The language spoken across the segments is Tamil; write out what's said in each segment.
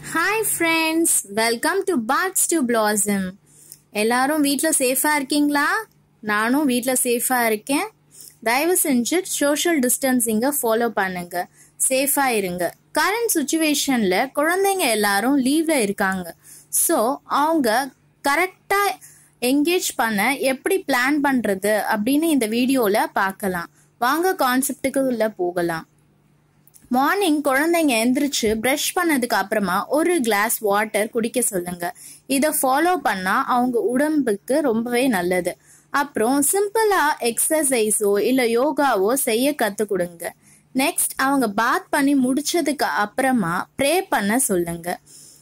Hi friends welcome to Pots to Blossom எல்லாரும் வீட்டில் சேஃபாக இருக்கீங்களா நானும் வீட்டில் சேஃபாக இருக்கேன் தயவு செஞ்சு சோஷியல் டிஸ்டன்சிங்கை ஃபாலோ பண்ணுங்க சேஃபாக இருங்க கரண்ட் சுச்சுவேஷனில் குழந்தைங்க எல்லாரும் லீவில் இருக்காங்க ஸோ அவங்க கரெக்டாக என்கேஜ் பண்ண எப்படி பிளான் பண்ணுறது அப்படின்னு இந்த வீடியோவில் பார்க்கலாம் வாங்க கான்செப்டுக்கு உள்ள போகலாம் மார்னிங் குழந்தைங்க எந்திரிச்சு ப்ரஷ் பண்ணதுக்கு அப்புறமா ஒரு கிளாஸ் வாட்டர் குடிக்க சொல்லுங்க இதை ஃபாலோ பண்ணா அவங்க உடம்புக்கு ரொம்பவே நல்லது அப்புறம் சிம்பிளா எக்ஸசைஸோ இல்ல யோகாவோ செய்ய கத்து கொடுங்க நெக்ஸ்ட் அவங்க பாத் பண்ணி முடிச்சதுக்கு அப்புறமா ப்ரே பண்ண சொல்லுங்க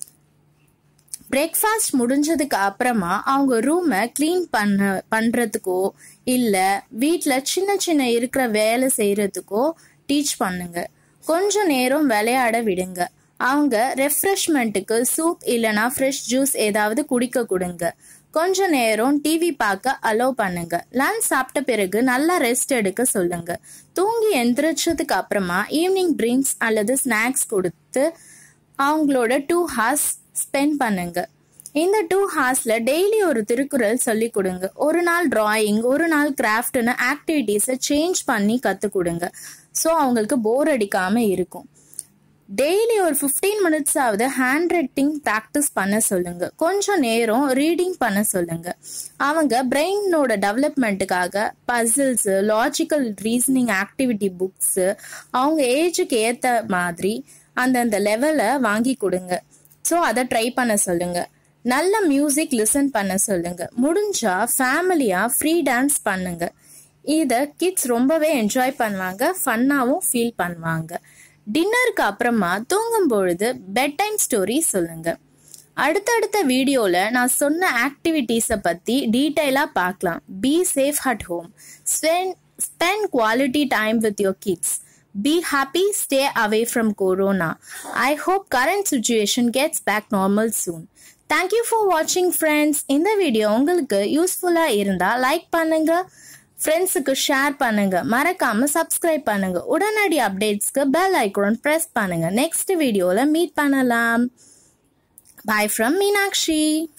பிரேக்ஃபாஸ்ட் முடிஞ்சதுக்கு அப்புறமா அவங்க ரூமை க்ளீன் பண்ண பண்ணுறதுக்கோ இல்லை வீட்டில் சின்ன சின்ன இருக்கிற வேலை செய்கிறதுக்கோ டீச் பண்ணுங்க கொஞ்ச நேரம் விளையாட விடுங்க அவங்க ரெஃப்ரெஷ்மெண்ட்டுக்கு சூப் இல்லைனா ஃப்ரெஷ் ஜூஸ் ஏதாவது குடிக்க கொடுங்க கொஞ்ச நேரம் டிவி பார்க்க அலோவ் பண்ணுங்க லஞ்ச் சாப்பிட்ட பிறகு நல்லா ரெஸ்ட் எடுக்க சொல்லுங்க தூங்கி எந்திரிச்சதுக்கு அப்புறமா ஈவினிங் ட்ரிங்க்ஸ் அல்லது ஸ்நாக்ஸ் கொடுத்து அவங்களோட டூ ஹார்ஸ் ஸ்பெண்ட் பண்ணுங்க இந்த டூ ஹார்ஸ்ல டெய்லி ஒரு திருக்குறள் சொல்லி கொடுங்க ஒரு நாள் டிராயிங் ஒரு நாள் கிராஃப்ட்னு ஆக்டிவிட்டீஸை சேஞ்ச் பண்ணி கற்றுக் கொடுங்க ஸோ அவங்களுக்கு போர் அடிக்காம இருக்கும் டெய்லி ஒரு ஃபிஃப்டீன் மினிட்ஸ் ஆகுது ஹேண்ட் ரைட்டிங் ப்ராக்டிஸ் பண்ண சொல்லுங்க கொஞ்சம் நேரம் ரீடிங் பண்ண சொல்லுங்க அவங்க பிரெயினோட டெவலப்மெண்ட்டுக்காக puzzles logical reasoning activity books அவங்க ஏஜுக்கு ஏற்ற மாதிரி அந்தந்த லெவலை வாங்கி கொடுங்க ஸோ அதை ட்ரை பண்ண சொல்லுங்க நல்ல மியூசிக் லிசன் பண்ண சொல்லுங்க முடிஞ்சா ஃபேமிலியா ஃப்ரீ டான்ஸ் பண்ணுங்க இதை கிட்ஸ் ரொம்பவே என்ஜாய் பண்ணுவாங்க ஃபன்னாகவும் ஃபீல் பண்ணுவாங்க டின்னருக்கு அப்புறமா தூங்கும் பொழுது பெட் டைம் ஸ்டோரி சொல்லுங்க அடுத்தடுத்த வீடியோவில் நான் சொன்ன ஆக்டிவிட்டீஸை பற்றி டீட்டெயிலாக பார்க்கலாம் be safe at home spend quality time with your kids Be happy, stay away from corona. I hope current situation gets back normal soon. Thank you for watching friends. இந்த வீடியோ உங்களுக்கு யூஸ்ஃபுல்லாக இருந்தால் லைக் பண்ணுங்க ஃப்ரெண்ட்ஸுக்கு ஷேர் பண்ணுங்க மறக்காம சப்ஸ்கிரைப் பண்ணுங்க உடனடி அப்டேட்ஸ்க்கு பெல் ஐக்கோன் ப்ரெஸ் பண்ணுங்க நெக்ஸ்ட் வீடியோவில் மீட் பண்ணலாம் பாய் ஃப்ரம் மீனாட்சி